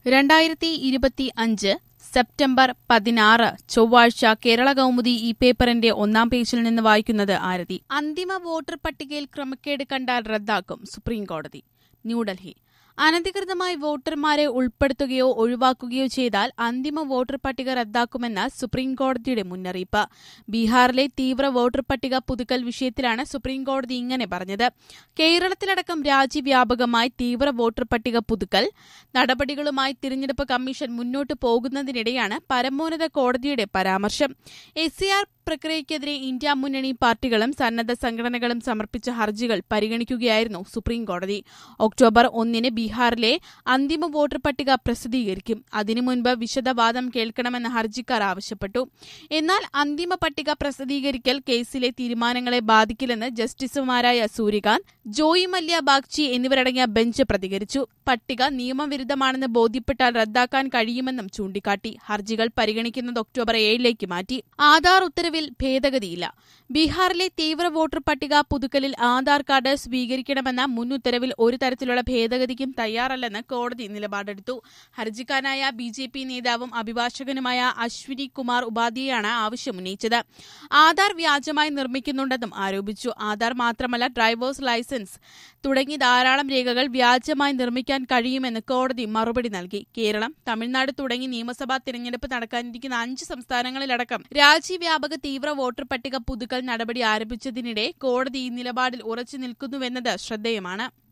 രണ്ടായിരത്തി ഇരുപത്തി അഞ്ച് സെപ്റ്റംബർ പതിനാറ് ചൊവ്വാഴ്ച കേരള കൗമുദി ഈ പേപ്പറിന്റെ ഒന്നാം പേജിൽ നിന്ന് വായിക്കുന്നത് ആരതി അന്തിമ വോട്ടർ പട്ടികയിൽ ക്രമക്കേട് കണ്ടാൽ റദ്ദാക്കും സുപ്രീംകോടതി ന്യൂഡൽഹി അനധികൃതമായി വോട്ടർമാരെ ഉൾപ്പെടുത്തുകയോ ഒഴിവാക്കുകയോ ചെയ്താൽ അന്തിമ വോട്ടർ പട്ടിക റദ്ദാക്കുമെന്ന് സുപ്രീംകോടതിയുടെ മുന്നറിയിപ്പ് ബീഹാറിലെ തീവ്ര വോട്ടർ പട്ടിക പുതുക്കൽ വിഷയത്തിലാണ് സുപ്രീംകോടതി ഇങ്ങനെ പറഞ്ഞത് കേരളത്തിലടക്കം രാജ്യവ്യാപകമായി തീവ്ര വോട്ടർ പട്ടിക പുതുക്കൽ നടപടികളുമായി തിരഞ്ഞെടുപ്പ് കമ്മീഷൻ മുന്നോട്ടു പോകുന്നതിനിടെയാണ് പരമോന്നത കോടതിയുടെ പരാമർശം എസ് പ്രക്രിയയ്ക്കെതിരെ ഇന്ത്യ മുന്നണി പാർട്ടികളും സന്നദ്ധ സംഘടനകളും സമർപ്പിച്ച ഹർജികൾ പരിഗണിക്കുകയായിരുന്നു സുപ്രീംകോടതി ഒക്ടോബർ ഒന്നിന് ബീഹാറിലെ അന്തിമ വോട്ടർ പട്ടിക പ്രസിദ്ധീകരിക്കും അതിനു മുൻപ് വിശദവാദം കേൾക്കണമെന്ന് ഹർജിക്കാർ ആവശ്യപ്പെട്ടു എന്നാൽ അന്തിമ പട്ടിക പ്രസിദ്ധീകരിക്കൽ കേസിലെ തീരുമാനങ്ങളെ ബാധിക്കില്ലെന്ന് ജസ്റ്റിസുമാരായ സൂര്യകാന്ത് ജോയി മല്യ ബാഗ്ചി എന്നിവരടങ്ങിയ ബെഞ്ച് പ്രതികരിച്ചു പട്ടിക നിയമവിരുദ്ധമാണെന്ന് ബോധ്യപ്പെട്ടാൽ റദ്ദാക്കാൻ കഴിയുമെന്നും ചൂണ്ടിക്കാട്ടി ഹർജികൾ പരിഗണിക്കുന്നത് ഒക്ടോബർ ഏഴിലേക്ക് മാറ്റി ആധാർ ഉത്തരവിൽ ഭേദഗതിയില്ല ബീഹാറിലെ തീവ്ര വോട്ടർ പട്ടിക പുതുക്കലിൽ ആധാർ കാർഡ് സ്വീകരിക്കണമെന്ന മുൻ ഉത്തരവിൽ ഒരു തരത്തിലുള്ള ഭേദഗതിക്കും തയ്യാറല്ലെന്ന് കോടതി നിലപാടെടുത്തു ഹർജിക്കാരനായ ബി ജെ പി നേതാവും അഭിഭാഷകനുമായ അശ്വിനി കുമാർ ഉപാധ്യയാണ് ആവശ്യമുന്നയിച്ചത് ആധാർ വ്യാജമായി നിർമ്മിക്കുന്നുണ്ടെന്നും ആരോപിച്ചു ആധാർ മാത്രമല്ല ഡ്രൈവേഴ്സ് ലൈസൻസ് തുടങ്ങി ധാരാളം രേഖകൾ വ്യാജമായി നിർമ്മിക്കാൻ കഴിയുമെന്ന് കോടതി മറുപടി നൽകി കേരളം തമിഴ്നാട് തുടങ്ങി നിയമസഭാ തിരഞ്ഞെടുപ്പ് നടക്കാനിരിക്കുന്ന അഞ്ച് സംസ്ഥാനങ്ങളിലടക്കം രാജ്യവ്യാപക തീവ്ര വോട്ടർ പട്ടിക പുതുക്കൽ നടപടി ആരംഭിച്ചതിനിടെ കോടതി ഈ നിലപാടിൽ ഉറച്ചു നിൽക്കുന്നുവെന്നത് ശ്രദ്ധേയമാണ്